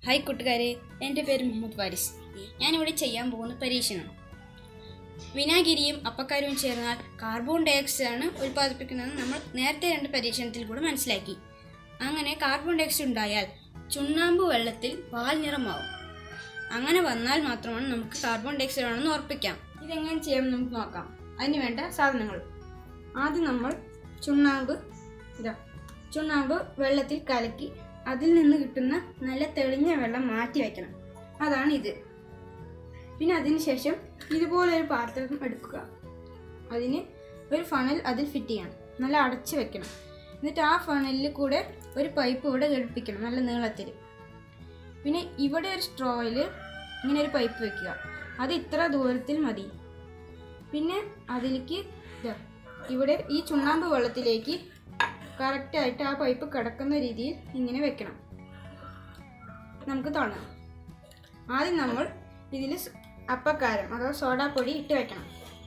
Hi കൂട്ടുകാരെ എൻ്റെ പേര് മുഹമ്മദ് വാരിസ് ഞാനിവിടെ ചെയ്യാൻ പോകുന്ന പരീക്ഷണം വിനാഗിരിയും അപ്പക്കാരവും ചേർന്നാൽ കാർബൺ ഡൈ ഓക്സൈഡ് ആണ് ഉൽപ്പാദിപ്പിക്കുന്നതെന്ന് നമ്മൾ നേരത്തെ രണ്ട് പരീക്ഷണത്തിൽ കൂടെ മനസ്സിലാക്കി അങ്ങനെ കാർബൺ ഡൈ ഓക്സൈഡ് ഉണ്ടായാൽ ചുണ്ണാമ്പ് വെള്ളത്തിൽ പാൽ നിറമാവും അങ്ങനെ വന്നാൽ മാത്രമാണ് നമുക്ക് കാർബൺ ഡൈ ഓക്സൈഡ് ആണെന്ന് ഉറപ്പിക്കാം ഇതെങ്ങനെ ചെയ്യാമെന്ന് നമുക്ക് നോക്കാം അതിന് വേണ്ട സാധനങ്ങൾ ആദ്യം നമ്മൾ ചുണ്ണാമ്പ് ഇതാ ചുണ്ണാമ്പ് വെള്ളത്തിൽ കലക്കി അതിൽ നിന്ന് കിട്ടുന്ന നല്ല തെളിഞ്ഞ വെള്ളം മാറ്റി വെക്കണം അതാണ് ഇത് പിന്നെ അതിന് ശേഷം ഇതുപോലൊരു പാത്രം എടുക്കുക അതിന് ഒരു ഫണൽ അതിൽ ഫിറ്റ് ചെയ്യണം നല്ല അടച്ചു വെക്കണം എന്നിട്ട് ആ ഫണലിൽ കൂടെ ഒരു പൈപ്പ് ഇവിടെ ഘടിപ്പിക്കണം നല്ല നീളത്തിൽ പിന്നെ ഇവിടെ ഒരു സ്ട്രോയിൽ ഇങ്ങനെ ഒരു പൈപ്പ് വെക്കുക അത് ഇത്ര ദൂരത്തിൽ മതി പിന്നെ അതിലേക്ക് ഇതാ ഇവിടെ ഈ ചുണ്ണാമ്പ് വെള്ളത്തിലേക്ക് കറക്റ്റായിട്ട് ആ പൈപ്പ് കിടക്കുന്ന രീതിയിൽ ഇങ്ങനെ വെക്കണം നമുക്ക് തുടങ്ങാം ആദ്യം നമ്മൾ ഇതിൽ അപ്പക്കാരം അഥവാ സോഡാപ്പൊടി ഇട്ട് വെക്കണം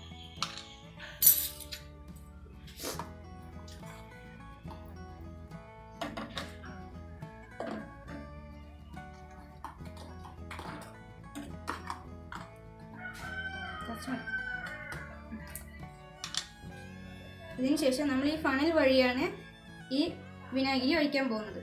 കുറച്ച് മതി. ഇതിന് ശേഷം നമ്മൾ ഈ ഫണൽ വഴിയാണ് ഈ വിനാഗിരി ഒഴിക്കാൻ പോകുന്നത്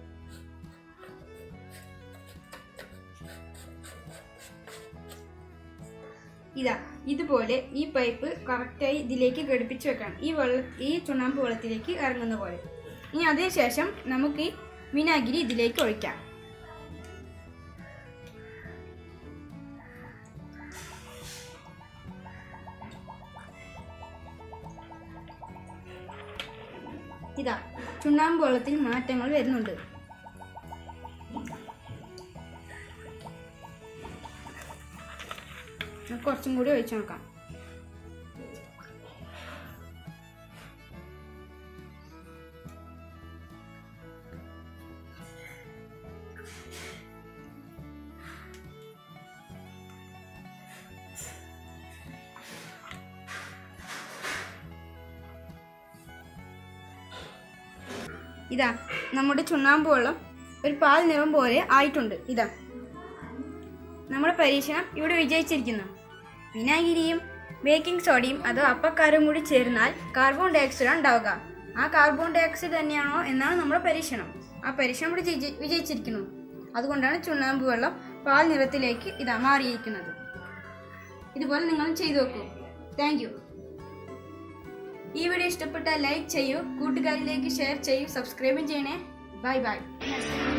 ഇതാ ഇതുപോലെ ഈ പൈപ്പ് കറക്റ്റായി ഇതിലേക്ക് ഘടിപ്പിച്ച് വെക്കണം ഈ വെള്ള ഈ ചുണ്ണാമ്പ് വെള്ളത്തിലേക്ക് ഇറങ്ങുന്ന പോലെ ഇനി അതിനുശേഷം നമുക്ക് ഈ വിനാഗിരി ഇതിലേക്ക് ഒഴിക്കാം ഇതാ ചുണ്ണാമ്പ് വെള്ളത്തിൽ മാറ്റങ്ങൾ വരുന്നുണ്ട് നമുക്ക് കുറച്ചും കൂടി ഒഴിച്ചു നോക്കാം ഇതാ നമ്മുടെ ചുണ്ണാമ്പ് വെള്ളം ഒരു പാൽ നിറം പോലെ ആയിട്ടുണ്ട് ഇതാ നമ്മുടെ പരീക്ഷണം ഇവിടെ വിജയിച്ചിരിക്കുന്നു വിനാഗിരിയും ബേക്കിംഗ് സോഡയും അതോ അപ്പക്കാരും കൂടി ചേർന്നാൽ കാർബൺ ഡൈ ഓക്സൈഡ് ഉണ്ടാവുക ആ കാർബൺ ഡൈ ഓക്സൈഡ് തന്നെയാണോ എന്നാണ് നമ്മുടെ പരീക്ഷണം ആ പരീക്ഷണം ഇവിടെ വിജയി- വിജയിച്ചിരിക്കുന്നു അതുകൊണ്ടാണ് ചുണ്ണാമ്പ് വെള്ളം പാൽ നിറത്തിലേക്ക് ഇതാ മാറിയിരിക്കുന്നത് ഇതുപോലെ നിങ്ങൾ ചെയ്തു നോക്കൂ താങ്ക് യു ഈ വീഡിയോ ഇഷ്ടപ്പെട്ടാൽ ലൈക്ക് ചെയ്യൂ കൂട്ടുകാരിലേക്ക് ഷെയർ ചെയ്യൂ സബ്സ്ക്രൈബും ചെയ്യണേ ബൈ ബൈ